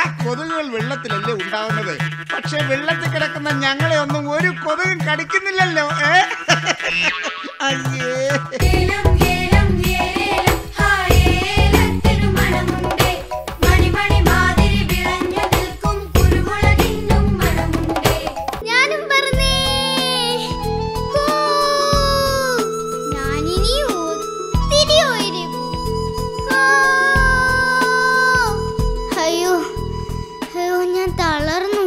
കൊതുകുകൾ വെള്ളത്തിലല്ലേ ഉണ്ടാവുന്നത് പക്ഷെ വെള്ളത്തിൽ കിടക്കുന്ന ഞങ്ങളെ ഒന്നും ഒരു കൊതുകും കടിക്കുന്നില്ലല്ലോ ഏ അയ്യേ ഏലം ഏലം ഏലേലം ഹായേലത്തിനു മണമുണ്ടേ മണിമണി മാതിരി വിളഞ്ഞു നിൽക്കും കുരുമുളകിനും മണമുണ്ടേ ഞാനും പറഞ്ഞേ കൂ. ഞാനിനി ഒത്തിരി ഉയരും. ആ. അയ്യോ അയ്യോ ഞാൻ തളർന്നു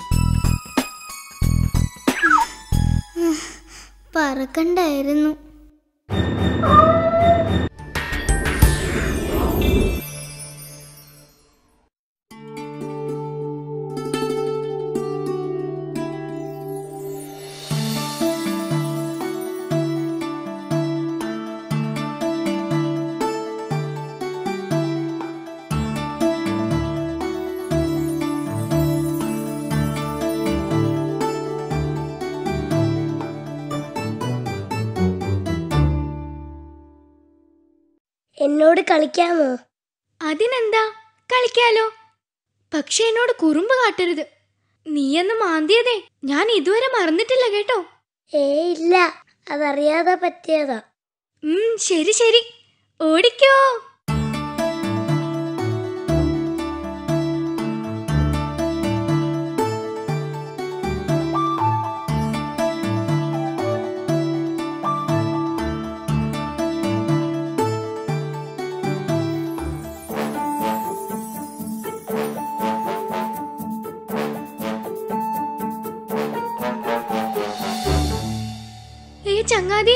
പറക്കണ്ടായിരുന്നു എന്നോട് കളിക്കാമോ അതിനെന്താ കളിക്കാലോ പക്ഷെ എന്നോട് കുറുമ്പ് കാട്ടരുത് നീയെന്ന് മാന്തിയതേ ഞാൻ ഇതുവരെ മറന്നിട്ടില്ല കേട്ടോ ഏ ഇല്ല അതറിയാതെ പറ്റിയതാ ഉം ശരി ശരി ഓടിക്കോ ഏ ചങ്ങാതി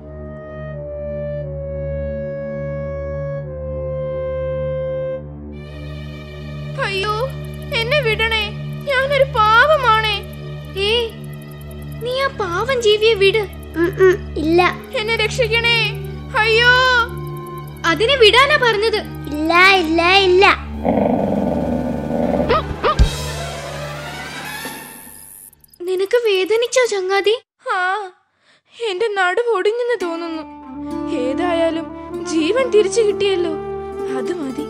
അയ്യോ എന്നെ വിടണേ ഞാനൊരു പാവമാണേ ഏ നീ ആ പാവം ജീവിയെ വിട് ഉം, ഉം, ഇല്ല എന്നെ രക്ഷിക്കണേ അയ്യോ അതിനെ വിടാനാ പറഞ്ഞത് ഇല്ല ഇല്ല ഇല്ല നിനക്ക് വേദനിച്ചോ ചങ്ങാതി ആ എന്റെ നടുവ് ഒടിഞ്ഞെന്ന് തോന്നുന്നു ഏതായാലും ജീവൻ തിരിച്ചു കിട്ടിയല്ലോ അത് മതി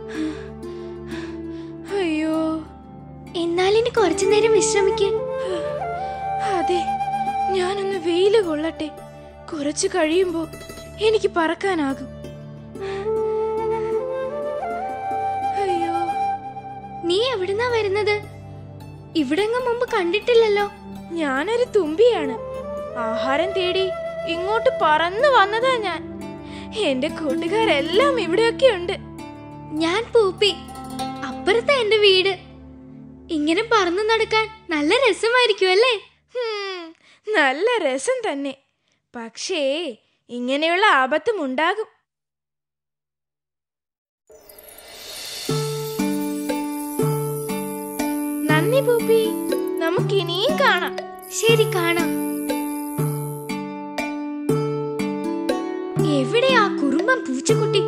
അയ്യോ എന്നാൽ ഇനി കുറച്ചു നേരം വിശ്രമിക്ക് അതെ ഞാനൊന്ന് വെയില് കൊള്ളട്ടെ കുറച്ചു കഴിയുമ്പോ എനിക്ക് പറക്കാനാകും അയ്യോ നീ എവിടുന്നാ വരുന്നത് ഇവിടെങ്ങും മുമ്പ് കണ്ടിട്ടില്ലല്ലോ ഞാനൊരു തുമ്പിയാണ് ആഹാരം തേടി ഇങ്ങോട്ട് പറന്നു വന്നതാ ഞാൻ എന്റെ കൂട്ടുകാരെല്ലാം ഇവിടെയൊക്കെ ഉണ്ട് ഞാൻ പൂപ്പി അപ്പുറത്താ എന്റെ വീട് ഇങ്ങനെ പറന്നു നടക്കാൻ നല്ല രസമായിരിക്കും അല്ലേ ഹും, നല്ല രസം തന്നെ പക്ഷേ ഇങ്ങനെയുള്ള ആപത്തും ഉണ്ടാകും നന്ദി പൂപ്പി നമുക്ക് ഇനിയും കാണാം ശരി കാണാം എവിടെയാ കുറുമ്പൻ പൂച്ചക്കുട്ടി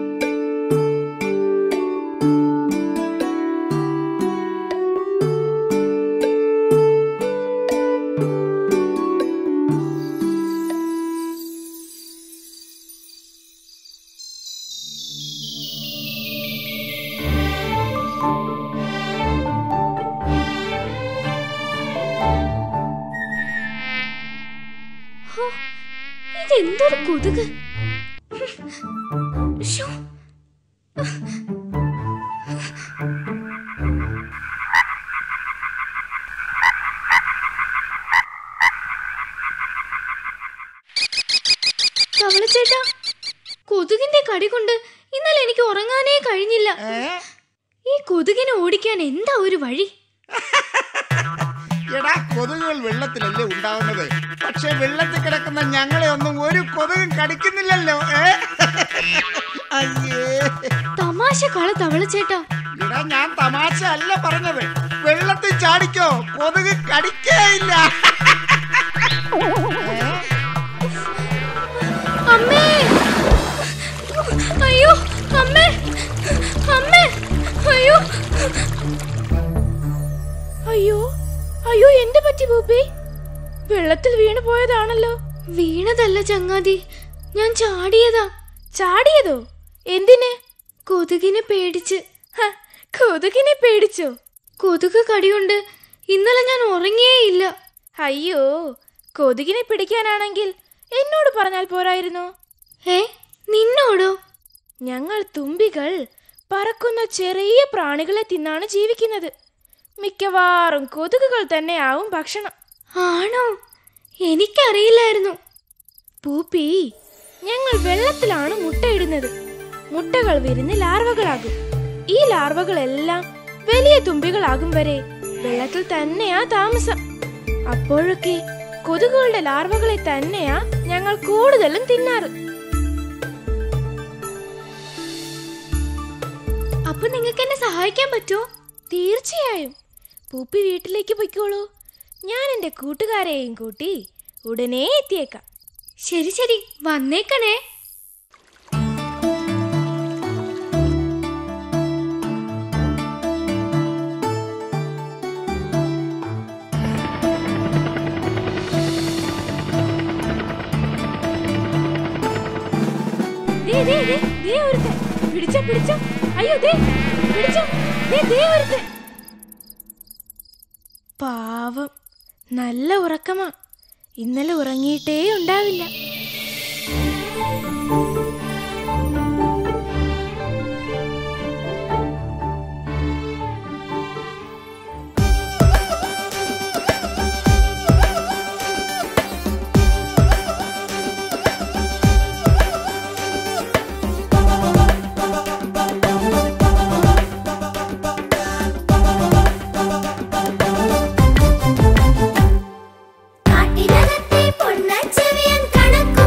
ഹോ, ഇതെന്തൊരു കൊതുക് ശ്ശോ. കവളച്ചേട്ടാ കൊതുകിന്റെ കടി കൊണ്ട് ഇന്നലെ എനിക്ക് ഉറങ്ങാനേ കഴിഞ്ഞില്ല ഏ? ഈ കൊതുകിനെ ഓടിക്കാൻ എന്താ ഒരു വഴി എടാ കൊതുകുകൾ വെള്ളത്തിലല്ലേ ഉണ്ടാവുന്നത് പക്ഷെ വെള്ളത്തിൽ കിടക്കുന്ന ഞങ്ങളെ ഒന്നും ഒരു കൊതുകും കടിക്കുന്നില്ലല്ലോ ഏ അയ്യേ തമാശ കള തവളച്ചേട്ടാ എടാ ഞാൻ തമാശ അല്ല പറഞ്ഞത് വെള്ളത്തിൽ ചാടിക്കോ കൊതുക് കടിക്കേയില്ല അമ്മേ അയ്യോ അമ്മേ അമ്മേ അയ്യോ അയ്യോ അയ്യോ എന്ത് പറ്റി പൂപ്പി വെള്ളത്തിൽ വീണു പോയതാണല്ലോ വീണതല്ല ചങ്ങാതി ഞാൻ ചാടിയതാ ചാടിയതോ എന്തിന് കൊതുകിനെ പേടിച്ച് ഹ, കൊതുകിനെ പേടിച്ചോ കൊതുക് കടിയുണ്ട് ഇന്നലെ ഞാൻ ഉറങ്ങിയേയില്ല അയ്യോ കൊതുകിനെ പിടിക്കാനാണെങ്കിൽ എന്നോട് പറഞ്ഞാൽ പോരായിരുന്നോ ഏ നിന്നോടോ ഞങ്ങൾ തുമ്പികൾ പറക്കുന്ന ചെറിയ പ്രാണികളെ തിന്നാണ് ജീവിക്കുന്നത് മിക്കവാറും കൊതുകുകൾ തന്നെയാവും ഭക്ഷണം ആണോ എനിക്കറിയില്ലായിരുന്നു പൂപ്പി ഞങ്ങൾ വെള്ളത്തിലാണ് മുട്ടയിടുന്നത് മുട്ടകൾ വിരിഞ്ഞ് ലാർവകളാകും ഈ ലാർവകളെല്ലാം വലിയ തുമ്പികളാകും വരെ വെള്ളത്തിൽ തന്നെയാ താമസം അപ്പോഴൊക്കെ കൊതുകുകളുടെ ലാർവകളെ തന്നെയാ ഞങ്ങൾ കൂടുതലും തിന്നാറ് അപ്പൊ നിങ്ങൾക്ക് എന്നെ സഹായിക്കാൻ പറ്റുമോ തീർച്ചയായും പൂപ്പി വീട്ടിലേക്ക് പൊയ്ക്കോളൂ ഞാൻ എൻ്റെ കൂട്ടുകാരെയും കൂട്ടി ഉടനെ എത്തിയേക്കാം ശരി ശരി വന്നേക്കണേ ദേ, ദേ, ദേ, ദേ ഒരുത്തൻ. പിടിച്ചോ പിടിച്ചോ അയ്യോ ദേ പിടിച്ചോ ദേ, ദേ ഒരുത്തൻ. പാവം നല്ല ഉറക്കമാ ഇന്നലെ ഉറങ്ങിയിട്ടേ ഉണ്ടാവില്ല കാട്ടിനകത്തെ പൊന്നച്ചവിയൻ കണക്കു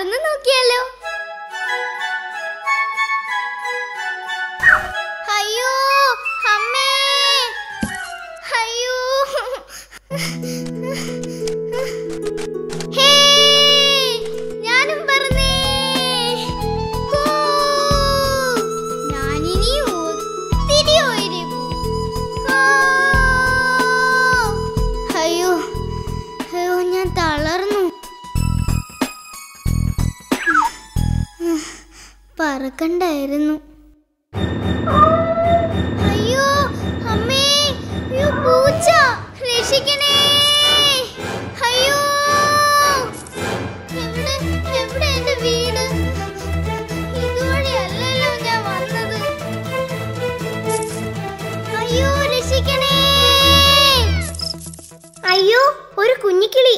പറന്നു നോക്കിയാലോ അയ്യോ അമ്മേ അയ്യോ ഹേ ഞാനും പറഞ്ഞേ ഹൂ, ഞാനിനി ഒത്തിരി ഉയരും ആ, അയ്യോ അയ്യോ ഞാൻ തളർന്നു പറക്കണ്ടായിരുന്നു അയ്യോ അമ്മേ അയ്യോ പൂച്ച രക്ഷിക്കണേ അയ്യോ എവിടെ എവിടെ എന്റെ വീട് ഇതുവഴിയല്ലല്ലോ ഞാൻ വന്നത് അയ്യോ രക്ഷിക്കണേ അയ്യോ ഒരു കുഞ്ഞിക്കിളി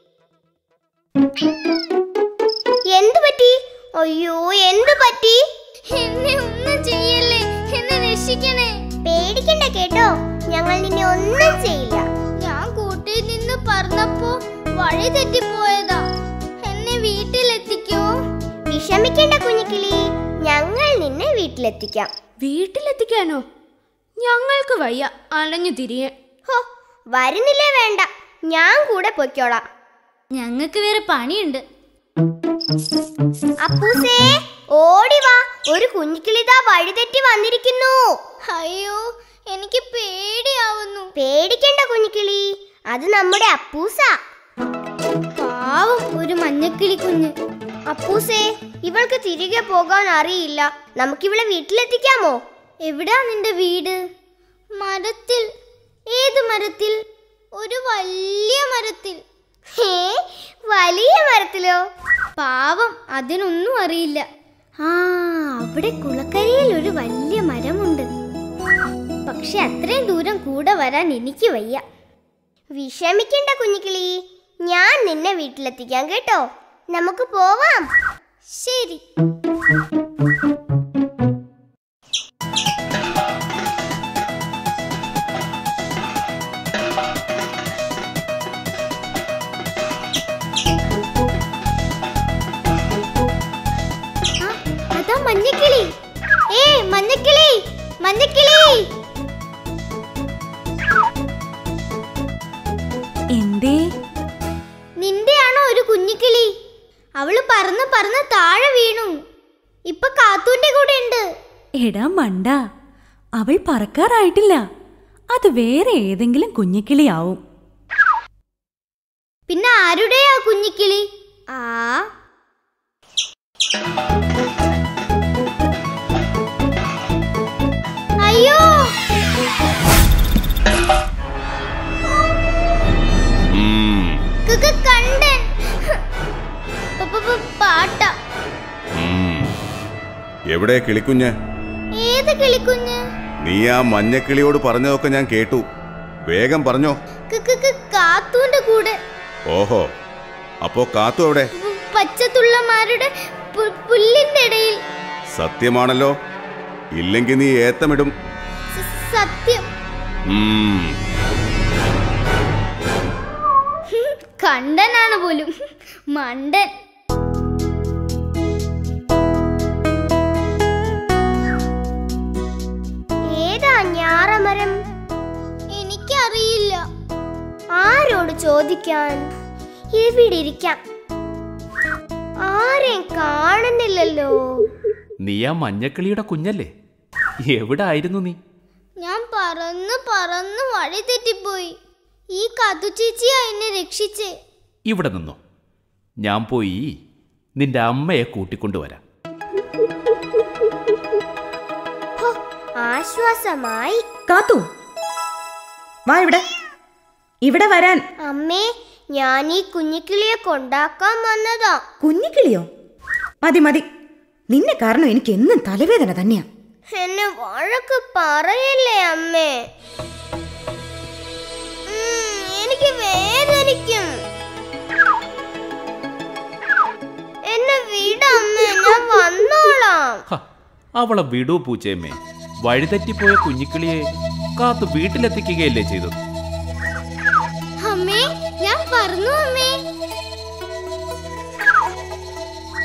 എന്തു പറ്റി അയ്യോ എന്തു പറ്റി എന്നെ ഒന്നും ചെയ്യല്ലേ എന്നെ രക്ഷിക്കണേ പേടിക്കണ്ട കേട്ടോ ഞങ്ങൾ നിന്നെ ഒന്നും ചെയ്യില്ല ഞാൻ കൂട്ടിൽ നിന്ന് പറഞ്ഞപ്പോ വഴി തെറ്റിപ്പോയതാ എന്നെ വീട്ടിലെത്തിക്കോ വിഷമിക്കണ്ട കുഞ്ഞിക്കിളി ഞങ്ങൾ നിന്നെ വീട്ടിലെത്തിക്കാം വീട്ടിലെത്തിക്കാനോ ഞങ്ങൾക്ക് വയ്യ അലഞ്ഞു തിരിയാൻ ഹോ വരുന്നില്ലേ വേണ്ട ഞാൻ കൂടെ പൊയ്ക്കോളാം ഞങ്ങൾക്ക് വേറെ പണിയുണ്ട് അപ്പൂസേ ഓടി വാ ഒരു കുഞ്ഞിക്കിളിതാ വഴിതെറ്റി വന്നിരിക്കുന്നു അയ്യോ എനിക്ക് പേടിയാവുന്നു പേടിക്കണ്ട കുഞ്ഞിക്കിളി അത് നമ്മുടെ അപ്പൂസ പാവം ഒരു മഞ്ഞക്കിളി കുഞ്ഞ് അപ്പൂസേ ഇവൾക്ക് തിരികെ പോകാൻ അറിയില്ല നമുക്കിവളെ വീട്ടിലെത്തിക്കാമോ എവിടാ നിന്റെ വീട് മരത്തിൽ ഏത് മരത്തിൽ ഒരു വലിയ മരത്തിൽ ഹേ വലിയ മരത്തിലോ പാവം അതിനൊന്നും അറിയില്ല ആ അവിടെ കുളക്കരയിൽ ഒരു വലിയ മരമുണ്ട് പക്ഷെ അത്രയും ദൂരം കൂടെ വരാൻ എനിക്ക് വയ്യ വിഷമിക്കണ്ട കുഞ്ഞിക്കിളി ഞാൻ നിന്നെ വീട്ടിലെത്തിക്കാം കേട്ടോ നമുക്ക് പോവാം ശരി ആ, അതാ മഞ്ഞക്കിളി ഏ മഞ്ഞക്കിളി മഞ്ഞക്കിളി എന്തേ നിന്റെയാണോ ഒരു കുഞ്ഞിക്കിളി അവള് പറന്ന് പറന്ന് താഴെ വീണു ഇപ്പൊ കാത്തൂന്റെ കൂടെ ഉണ്ട് എടാ മണ്ട അവൾ പറക്കാറായിട്ടില്ല അത് വേറെ ഏതെങ്കിലും കുഞ്ഞിക്കിളിയാവും പിന്നെ ആരുടെയാ കുഞ്ഞിക്കിളി ആ അയ്യോ ഉം, ക് ക് കണ്ടൻ പ- പ- പ- പാട്ട ഉം. എവിടെ കിളിക്കുഞ്ഞ് ഏത് കിളിക്കുഞ്ഞ് നീ ആ മഞ്ഞക്കിളിയോട് പറഞ്ഞതൊക്കെ ഞാൻ കേട്ടു വേഗം പറഞ്ഞോ ക് ക് ക് കാത്തൂന്റെ കൂടെ ഓഹോ അപ്പോ കാത്തു എവിടെ പ- പച്ചത്തുള്ളമാരുടെ പു- പുല്ലിന്റെ ഇടയിൽ സത്യമാണല്ലോ ഇല്ലെങ്കിൽ നീ ഏത്തമിടും സ- സത്യം ഉം, കണ്ടനാണ് പോലും മണ്ടൻ ഏതാ ഞാറമരം എനിക്കറിയില്ല ആരോട് ചോദിക്കാൻ എവിടെ ഇരിക്കാം ആരെയും കാണുന്നില്ലല്ലോ നീ ആ മഞ്ഞക്കിളിയുടെ കുഞ്ഞല്ലേ എവിടെ ആയിരുന്നു നീ ഞാൻ പറന്ന് പറന്ന് വഴി തെറ്റിപ്പോയി ഈ കതു ചേച്ചിയാ എന്നെ രക്ഷിച്ചേ ഇവിടെ നിന്നോ ഞാൻ പോയി നിന്റെ അമ്മയെ കൂട്ടിക്കൊണ്ടുവരാം ഹോ, ആശ്വാസമായി കാത്തു വാ ഇവിടെ ഇവിടെ വരാൻ അമ്മേ ഞാൻ ഈ കുഞ്ഞിക്കിളിയെ കൊണ്ടാക്കാൻ വന്നതാ കുഞ്ഞിക്കിളിയോ മതി മതി നിന്നെ കാരണം എനിക്ക് എന്നും തലവേദന തന്നെയാ എന്നെ വഴക്ക് പറയല്ലേ അമ്മേ ഉം, എനിക്ക് വേദനിക്കും എന്നെ വിട അമ്മേ ഞാൻ വന്നോളാം ഹ, അവളെ വിടൂ പൂച്ചയമ്മേ വഴിതെറ്റിപ്പോയ കുഞ്ഞിക്കിളിയെ കാത്തു വീട്ടിലെത്തിക്കുകയല്ലേ ചെയ്തത് അമ്മേ ഞാൻ പറഞ്ഞു അമ്മേ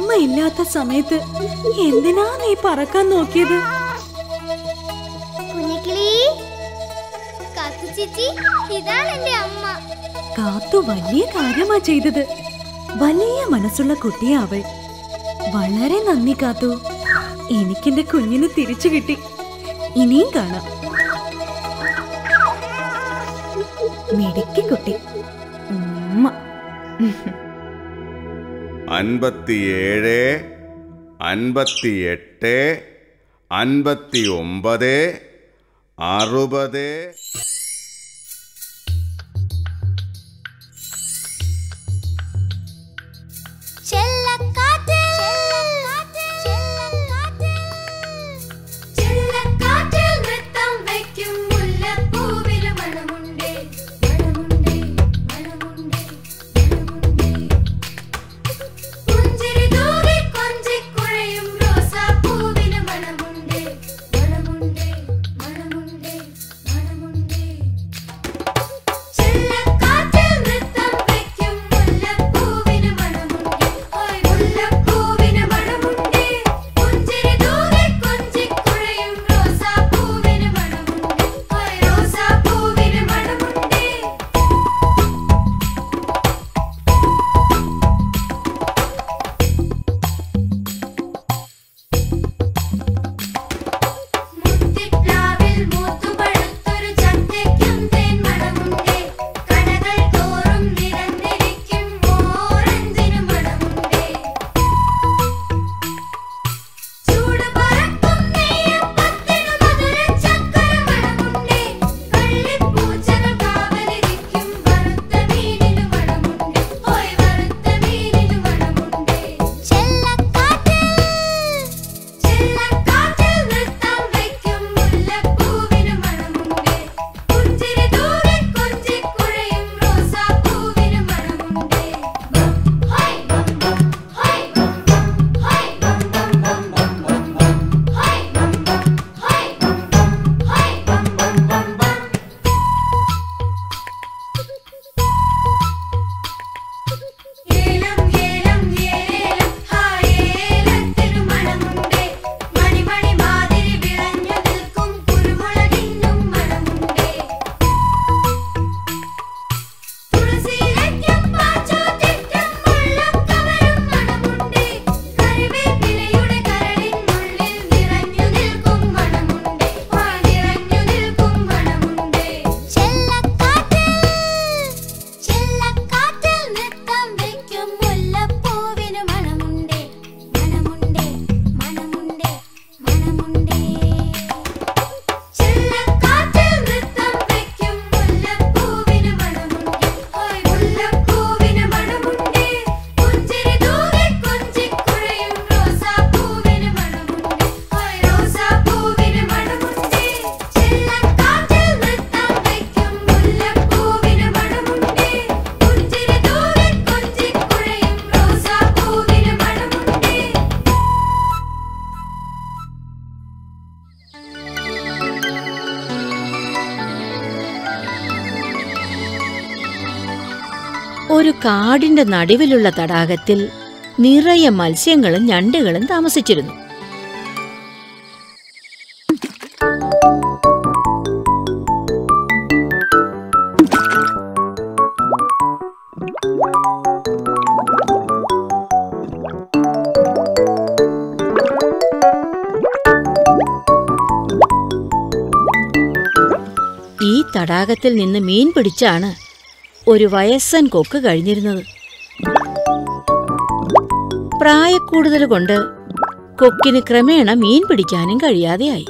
അമ്മ ഇല്ലാത്ത സമയത്ത് എന്തിനാ നീ പറക്കാൻ നോക്കിയത് കുഞ്ഞിക്കിളി കാത്തു ചേച്ചി ഇതാണ് എന്റെ അമ്മ കാത്തു വലിയ കാര്യമാ ചെയ്തത് വലിയ മനസ്സുള്ള കുട്ടിയാ അവൾ വളരെ നന്ദി കാത്തു എനിക്കെന്റെ കുഞ്ഞിനെ തിരിച്ചു കിട്ടി ഇനിയും കാണാം മിടുക്കി കുട്ടി ഉമ്മ അൻപത്തിയേഴ് അൻപത്തിയെട്ട് അൻപത്തി ഒമ്പത് അറുപത് ചെല്ലക്കാറ്റ് ചെല്ലക്കാറ്റിൽ നൃത്തം വയ്ക്കും മുല്ലപ്പൂവിന് മണമുണ്ടേ മണമുണ്ടേ മണമുണ്ടേ മണമുണ്ടേ പുഞ്ചിരി തൂകി കൊഞ്ചിക്കുഴയും റോസാപ്പൂവിന് മണമുണ്ടേ മണമുണ്ടേ മണമുണ്ടേ മണമുണ്ടേ ചെല്ലക്കാറ്റിൽ നൃത്തം വയ്ക്കും മുല്ലപ്പൂവിന് മണമുണ്ടേ ഓയ് മുല്ലപ്പൂവിന് മണമുണ്ടേ പുഞ്ചിരി തൂകി കൊഞ്ചിക്കുഴയും റോസാപ്പൂവിന് മണമുണ്ടേ ഓയ് റോസാപ്പൂവിന് മണമുണ്ടേ മുത്തിപ്ലാവിൽ മൂത്തുപഴുത്തൊരു ചക്കയ്ക്കും തേൻ മണമുണ്ടേ കടകൾ തോറും നിരന്നിരിക്കും ഓറഞ്ചിന് മണമുണ്ടേ ചൂട് പറക്കും നെയ്യപ്പത്തിന് മധുരച്ചക്കര മണമുണ്ടേ കള്ളിപ്പൂച്ചകൾ കാവലിരിക്കും വറുത്ത മീനിന് മണമുണ്ടേ ഓയ് വറുത്ത മീനിന് മണമുണ്ടേ ചെല്ലക്കാറ്റ് ചെല്ലക്കാറ്റിൽ നൃത്തം വയ്ക്കും മുല്ലപ്പൂവിന് മണമുണ്ടേ പുഞ്ചിരി തൂകി കൊഞ്ചിക്കുഴയും റോസാപ്പൂവിന് മണമുണ്ടേ ഹൈ ബം ബം ഹൈ ബം ബം ഹൈ ബം ബം ബം ബം ബം ബം ഹൈ ബം ബം ഹൈ ബം ബം ഹൈ ബം ബം ബം ബം ഏലം ഏലം ഏലം ഹായേലത്തിനു മണമുണ്ടേ മണിമണി മാതിരി വിളഞ്ഞു നിൽക്കും കുരുമുളകിനും മണമുണ്ടേ തുളസിയിലയ്ക്കും പാച്ചോറ്റിക്കും മുള്ളക്കവരും മണമുണ്ടേ കറിവേപ്പിലയുടെ കരളിനുള്ളിൽ നിറഞ്ഞു നിൽക്കും മണമുണ്ടേ ആ നിറഞ്ഞു നിൽക്കും മണമുണ്ടേ ചെല്ലക്കാറ്റ് ചെല്ലക്കാറ്റിൽ നൃത്തം വയ്ക്കും മുല്ലപ്പൂവിന് മണമുണ്ടേ മണമുണ്ടേ മണമുണ്ടേ മണമുണ്ടേ ചെല്ലക്കാറ്റിൽ നൃത്തം വയ്ക്കും മുല്ലപ്പൂവിന് മണമുണ്ടേ ഓയ് മുല്ലപ്പൂവിന് മണമുണ്ടേ പുഞ്ചിരി തൂകി കൊഞ്ചിക്കുഴയും റോസാപ്പൂവിന് മണമുണ്ടേ ഓയ് റോസാപ്പൂവിന് മണമുണ്ടേ ചെല്ലക്കാറ്റിൽ നൃത്തം വയ്ക്കും മുല്ലപ്പൂവിന് മണമുണ്ടേ പുഞ്ചിരി തൂകി കൊഞ്ചിക്കുഴയും റോസാപ്പൂവിന് മണമുണ്ടേ ഒരു കാടിന്റെ നടുവിലുള്ള തടാകത്തിൽ നിറയെ മത്സ്യങ്ങളും ഞണ്ടുകളും താമസിച്ചിരുന്നു ഈ തടാകത്തിൽ നിന്ന് മീൻ പിടിച്ചാണ് ഒരു വയസ്സൻ കൊക്ക് കഴിഞ്ഞിരുന്നത് പ്രായക്കൂടുതൽ കൊണ്ട് കൊക്കിന് ക്രമേണ മീൻ പിടിക്കാനും കഴിയാതെയായി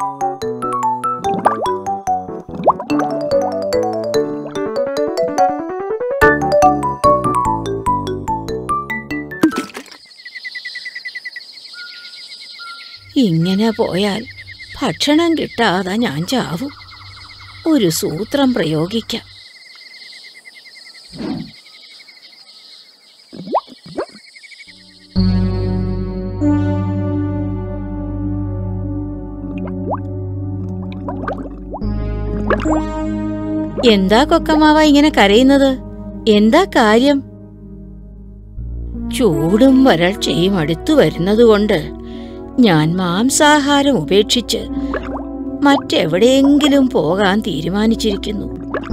ഇങ്ങനെ പോയാൽ ഭക്ഷണം കിട്ടാതെ ഞാൻ ചാവും ഒരു സൂത്രം പ്രയോഗിക്കാം എന്താ കൊക്കമാവ ഇങ്ങനെ കരയുന്നത് എന്താ കാര്യം ചൂടും വരൾച്ചയും അടുത്തു വരുന്നതുകൊണ്ട് ഞാൻ മാംസാഹാരം ഉപേക്ഷിച്ച് മറ്റെവിടെയെങ്കിലും പോകാൻ തീരുമാനിച്ചിരിക്കുന്നു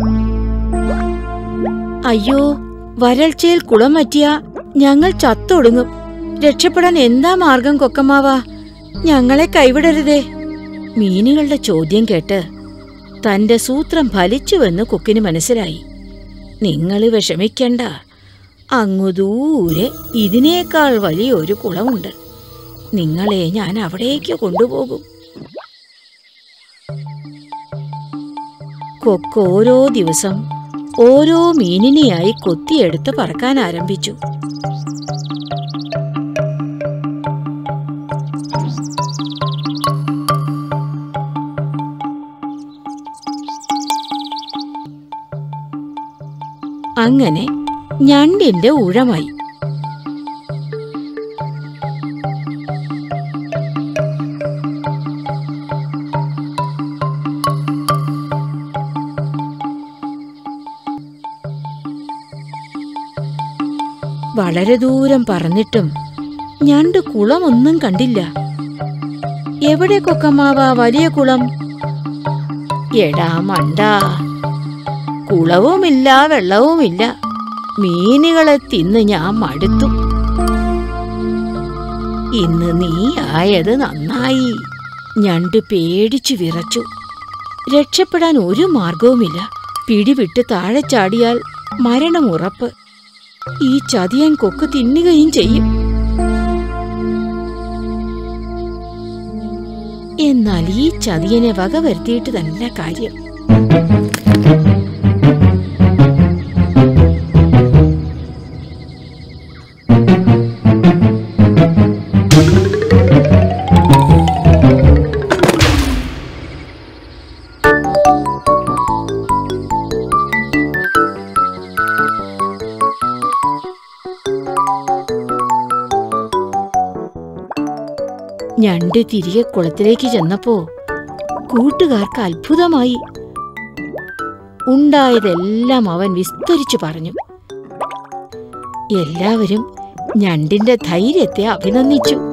അയ്യോ വരൾച്ചയിൽ കുളം വറ്റിയ ഞങ്ങൾ ചത്തൊടുങ്ങും രക്ഷപ്പെടാൻ എന്താ മാർഗം കൊക്കമ്മാവാ ഞങ്ങളെ കൈവിടരുതേ മീനുകളുടെ ചോദ്യം കേട്ട് തന്റെ സൂത്രം ഫലിച്ചുവെന്ന് കൊക്കിന് മനസ്സിലായി നിങ്ങൾ വിഷമിക്കണ്ട അങ്ങു ദൂരെ ഇതിനേക്കാൾ വലിയൊരു കുളമുണ്ട് നിങ്ങളെ ഞാൻ അവിടേക്ക് കൊണ്ടുപോകും കൊക്ക് ഓരോ ദിവസം ഓരോ മീനിനെയായി കൊത്തിയെടുത്ത് പറക്കാൻ ആരംഭിച്ചു അങ്ങനെ ഞണ്ടിന്റെ ഊഴമായി വളരെ ദൂരം പറന്നിട്ടും ഞണ്ട് കുളമൊന്നും കണ്ടില്ല എവിടെ കൊക്കമ്മാവ വലിയ കുളം എടാ മണ്ട കുളവുമില്ല വെള്ളവുമില്ല മീനുകളെ തിന്ന് ഞാൻ മടുത്തു ഇന്ന് നീ ആയത് നന്നായി ഞണ്ട് പേടിച്ചു വിറച്ചു രക്ഷപ്പെടാൻ ഒരു മാർഗവുമില്ല പിടിവിട്ട് താഴെ ചാടിയാൽ മരണം ഉറപ്പ് ഈ ചതിയൻ കൊക്ക് തിന്നുകയും ചെയ്യും എന്നാൽ ഈ ചതിയനെ വകവരുത്തിയിട്ട് തന്നെ കാര്യം ഞണ്ട് തിരികെ കുളത്തിലേക്ക് ചെന്നപ്പോ കൂട്ടുകാർക്ക് അത്ഭുതമായി ഉണ്ടായതെല്ലാം അവൻ വിസ്തരിച്ചു പറഞ്ഞു എല്ലാവരും ഞണ്ടിന്റെ ധൈര്യത്തെ അഭിനന്ദിച്ചു